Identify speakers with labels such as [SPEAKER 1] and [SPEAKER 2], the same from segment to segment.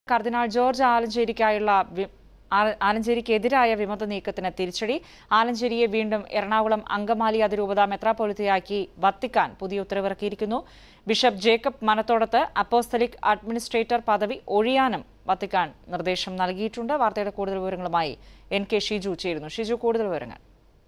[SPEAKER 1] കർദിനാൾ George ആലഞ്ചേരിക്കായുള്ള V- ആ- ആലഞ്ചേരിക്കെതിരായ വിമത നീക്കത്തിന് തിരിച്ചടി ആലഞ്ചേരിയെ വീണ്ടും എറണാകുളം അങ്കമാലി അതിരൂപത മെത്രാപ്പൊലിത്തയാക്കി വത്തിക്കാൻ പുതിയ ഉത്തരവിറക്കിയിരിക്കുന്നു bishop Jacob Manathodath apostolic administrator പദവി ഒഴിയാനും വത്തിക്കാൻ നിർദ്ദേശം നൽകിയിട്ടുണ്ട് വാർത്തയുടെ കൂടുതൽ വിവരങ്ങളുമായി എൻ കെ ഷിജു ചേരുന്നു ഷിജു കൂടുതൽ വിവരങ്ങൾ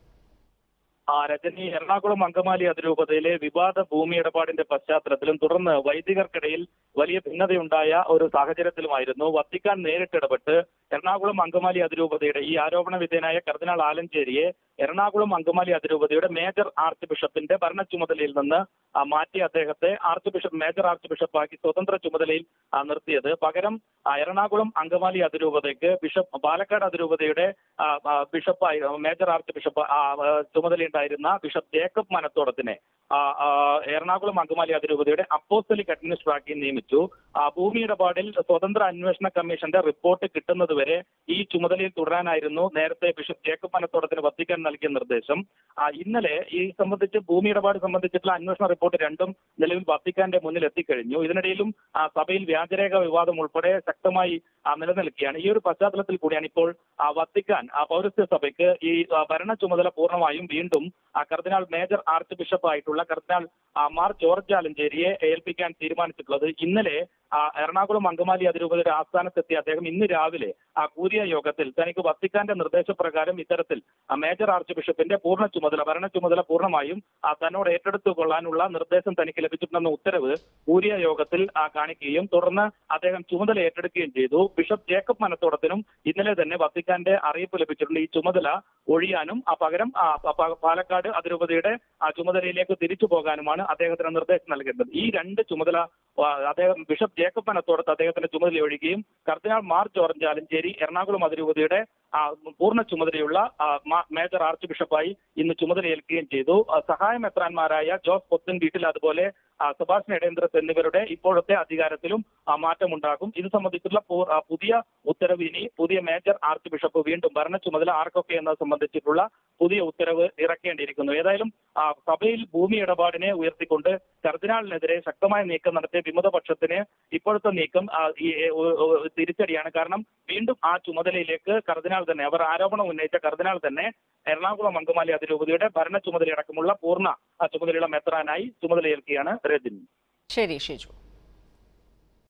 [SPEAKER 2] ആ രജനി എറണാകുളം അങ്കമാലി അതിരൂപതയിലെ വിവാദ ഭൂമി ഇടപാടിന്റെ പശ്ചാത്തലത്തിലും തുടർന്ന് വൈദികർക്കിടയിൽ വലിയ ഭിന്നതയുണ്ടായ ഒരു സാഹചര്യത്തിലുമായിരുന്നു വത്തിക്കാൻ നേരിട്ടിടപെട്ട് എറണാകുളം അങ്കമാലി അതിരൂപതയുടെ ഈ ആരോപണ വിധേയനായ കർദിനാൾ ആലഞ്ചേരിയെ എറണാകുളം അങ്കമാലി അതിരൂപതയുടെ മേജർ ആർച്ച് ബിഷപ്പിന്റെ ഭരണ ചുമതലയിൽ നിന്ന് ആ, മാറ്റി അദ്ദേഹത്തെ ആർച്ച് ബിഷപ്പ് മേജർ ആർച്ച് ബിഷപ്പാക്കി സ്വതന്ത്ര ചുമതലയിൽ ആ, നിർത്തിയത് പകരം ആ, എറണാകുളം അങ്കമാലി അതിരൂപതയ്ക്ക് ബിഷപ്പ് പാലക്കാട് അതിരൂപതയുടെ ആ, ആ, ബിഷപ്പായി മേജർ ആർച്ച് ബിഷപ്പ് ആ, ആ, ചുമതലയുണ്ടായിരുന്ന ബിഷപ്പ് ജേക്കബ് മനത്തോടത്തിനെ ആ, ആ, എറണാകുളം അങ്കമാലി അതിരൂപതയുടെ അപ്പോസ്റ്റലിക് അഡ്മിനിസ്ട്രാക്കി നിയമിച്ചു ആ, ഭൂമി ഇടപാടിൽ സ്വതന്ത്ര അന്വേഷണ കമ്മീഷന്റെ റിപ്പോർട്ട് കിട്ടുന്നതുവരെ ഈ ചുമതലയിൽ തുടരാനായിരുന്നു നേരത്തെ ബിഷപ്പ് ജേക്കബ് മനത്തോടത്തിന് വത്തിക്കാൻ നൽകിയ നിർദ്ദേശം ആ, ഇന്നലെ ഈ സംബന്ധിച്ച് ഭൂമി ഇടപാട് സംബന്ധിച്ചിട്ടുള്ള അന്വേഷണ റിപ്പോർട്ട് രണ്ടും നിലവിൽ വത്തിക്കാന്റെ മുന്നിൽ എത്തിക്കഴിഞ്ഞു ഇതിനിടയിലും ആ, സഭയിൽ വ്യാജരേഖ വിവാദം ഉൾപ്പെടെ ശക്തമായി ആ, നിലനിൽക്കുകയാണ് ഈ ഒരു പശ്ചാത്തലത്തിൽ കൂടിയാണ് ഇപ്പോൾ ആ, വത്തിക്കാൻ ആ, പൗരസ്ത്യ സഭയ്ക്ക് ഈ ആ, ഭരണ ചുമതല പൂർണ്ണമായും വീണ്ടും ആ, കർദിനാൾ മേജർ ആർച്ച് ബിഷപ്പ് ആയിട്ടുള്ള കർദിനാൾ ആ, മാർ ജോർജ് ആലഞ്ചേരിയെ ഏൽപ്പിക്കാൻ തീരുമാനിച്ചിട്ടുള്ളത് ഇന്നലെ ആ, എറണാകുളം അങ്കമാലി അതിരൂപതയുടെ ആസ്ഥാനത്തെത്തിയ അദ്ദേഹം ഇന്ന് രാവിലെ ആ കൂരിയ യോഗത്തിൽ തനിക്ക് വത്തിക്കാന്റെ നിർദ്ദേശപ്രകാരം ഇത്തരത്തിൽ ആ, മേജർ ആർച്ച് ബിഷപ്പിന്റെ പൂർണ്ണ ചുമതല ഭരണ ചുമതല പൂർണ്ണമായും ആ, തന്നോട് ഏറ്റെടുത്തു കൊള്ളാനുള്ള നിർദ്ദേശം തനിക്ക് ലഭിച്ചിട്ടുണ്ടെന്ന ഉത്തരവ് കൂരിയ യോഗത്തിൽ ആ, കാണിക്കുകയും തുടർന്ന് അദ്ദേഹം ചുമതല ഏറ്റെടുക്കുകയും ചെയ്തു ബിഷപ്പ് ജേക്കബ് മനത്തോടത്തിനും ഇന്നലെ തന്നെ വത്തിക്കാന്റെ അറിയിപ്പ് ലഭിച്ചിട്ടുണ്ട് ഈ ചുമതല ഒഴിയാനും ആ പകരം ആ, പ- പ- പാലക്കാട് അതിരൂപതയുടെ ആ ചുമതലയിലേക്ക് തിരിച്ചു പോകാനുമാണ് അദ്ദേഹത്തിന് നിർദ്ദേശം നൽകേണ്ടത് ഈ രണ്ട് ചുമതല ആ, അദ്ദേഹം ബിഷപ്പ് ജേക്കബ് മനത്തോടത്ത് അദ്ദേഹത്തിന്റെ ചുമതല ഒഴിയുകയും കർദിനാൾ മാർ ജോർജ് ആലഞ്ചേരി എറണാകുളം അതിരൂപതയുടെ ആ, പൂർണ്ണ ചുമതലയുള്ള ആ, മാ- മേജർ ആർച്ച് ബിഷപ്പായി ഇന്ന് ചുമതലയേൽക്കുകയും ചെയ്തു ആ, സഹായ മെത്രാന്മാരായ ജോസ് പൊത്തൻ വീട്ടിൽ അതുപോലെ ആ, സുഭാഷ് എടേന്ദ്രസ് എന്നിവരുടെ ഇപ്പോഴത്തെ അധികാരത്തിലും ആ, മാറ്റമുണ്ടാകും ഇത് സംബന്ധിച്ചുള്ള പൂ- ആ, പുതിയ ഉത്തരവ് ഇനി പുതിയ മേജർ ആർച്ച് ബിഷപ്പ് വീണ്ടും ഭരണ ചുമതല ആർക്കൊക്കെ എന്നത് സംബന്ധിച്ചിട്ടുള്ള പുതിയ ഉത്തരവ് ഇറക്കേണ്ടിയിരിക്കുന്നു ഏതായാലും ആ, സഭയിൽ ഭൂമി ഇടപാടിനെ ഉയർത്തിക്കൊണ്ട് കർദിനാളിനെതിരെ ശക്തമായ നീക്കം നടത്തിയ വിമതപക്ഷത്തിന് ഇപ്പോഴത്തെ നീക്കം ആ, ഈ ഏ, ഒ- ഒ- തിരിച്ചടിയാണ് കാരണം വീണ്ടും ആ ചുമതലയിലേക്ക് കർദിനാൾ തന്നെ അവർ ആരോപണം ഉന്നയിച്ച കർദിനാൾ തന്നെ എറണാകുളം അങ്കമാലി അതിരൂപതയുടെ ഭരണ ചുമതലയടക്കമുള്ള പൂർണ്ണ ആ ചുമതലയുള്ള മെത്രാനായി ചുമതലയേൽക്കുകയാണ് രജനി
[SPEAKER 1] ശരി ഷിജു